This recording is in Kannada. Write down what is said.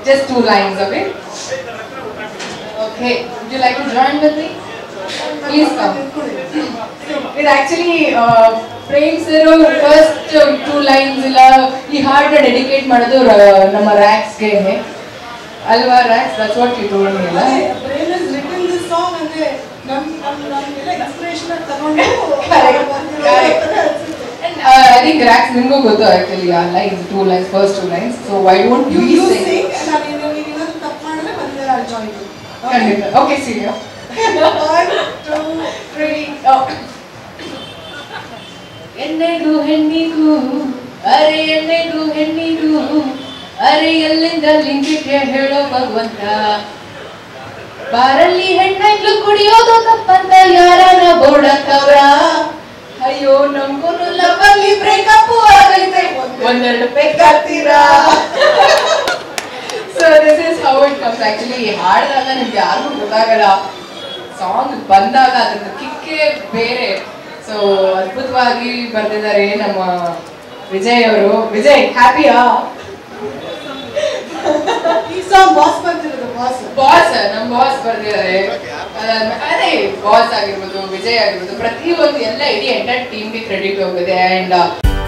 just two lines, okay? Okay, would you like to join with me? Please come. ಇದು actually Prem sir first two lines ಇಲ್ಲ ಈ ಹಾರ್ಡ್ ಡೆಡಿಕೇಟ್ ಮಾಡೋದು ರ- ನಮ್ಮ ರ್ಯಾಕ್ಸ್ಗೆ ಅಲ್ವಾ ರ್ಯಾಕ್ಸ್ that's what you told me ಅಲ್ಲ Prem is written this song ಅಂದ್ರೆ ನಮ್ ನಮ್ ನಮ್ಗೆಲ್ಲ ಇನ್ಸ್ಪಿರೇಷನ್ ತಗೊಂಡು Correct, ಬರ್ದಿರೋ correct. ಥರ ಅನ್ಸುತ್ತೆ. ಐ ಥಿಂಕ್ ರ್ಯಾಕ್ಸ್ ನಿಮಗೂ ಗೊತ್ತು ಆಕ್ಚುಲಿ ಆ lines two lines first two lines so why don't You you you sing sing and ನಾನು ಏನಾದ್ರು ನೀನು ಏನಾದ್ರು ತಪ್ಪು ಮಾಡಿದ್ರೆ ಬಂದಿರ I'll join you. Okay? ಖಂಡಿತ okay see One, two, three. ಎಣ್ಣೆಗೂ ಹೆಣ್ಣಿಗೂ ಅರೆ ಎಣ್ಣೆಗೂ ಹೆಣ್ಣಿಗೂ ಅರೆ ಎಲ್ಲಿಂದ ಲಿಂಗಕ್ಕೆ ಹೇಳೋ ಭಗವಂತ ಬಾರಲ್ಲಿ ಹೆಣ್ಮಕ್ಳು ಕುಡಿಯೋದು ತಪ್ಪಂತ ಯಾರನ ಬೋಡಕ್ಕವ್ರ ಅಯ್ಯೋ ನಮ್ಗೂ ಲವಲ್ಲಿ ಬ್ರೇಕಪ್ ಆಗೈತೆ ಒಂದೆರಡು ಬೇಕಾಗ್ತೀರಾ so this is how it comes actually ಹಾಡಿದಾಗ ನಿಮ್ಗೆ ಯಾರಿಗೂ ಗೊತ್ತಾಗಲ್ಲ ಸಾಂಗ್ ಬಂದಾಗ ಅದ್ರದ್ದು ಕಿಕ್ಕೇ ಬೇರೆ ಸೊ ಅದ್ಭುತವಾಗಿ ಬರ್ದಿದ್ದಾರೆ ನಮ್ಮ ವಿಜಯ್ ಅವರು ವಿಜಯ್ ಹ್ಯಾಪಿಯಾ ಈ ಸಾಂಗ್ ಬಾಸ್ ಬರ್ತಿರೋದು ಬಾಸ್ ಬಾಸ್ ನಮ್ಮ ಬಾಸ್ ಬರ್ದಿದ್ದಾರೆ ಅದಾದ್ಮೇಲೆ ಅದೇ ಬಾಸ್ ಆಗಿರ್ಬೋದು ವಿಜಯ್ ಆಗಿರ್ಬೋದು ಪ್ರತಿಯೊಂದು ಎಲ್ಲ ಇಡೀ ಎಂಟರ್ ಟೀಮ್ಗೆ ಕ್ರೆಡಿಟ್ ಹೋಗಿದೆ ಅಂಡ್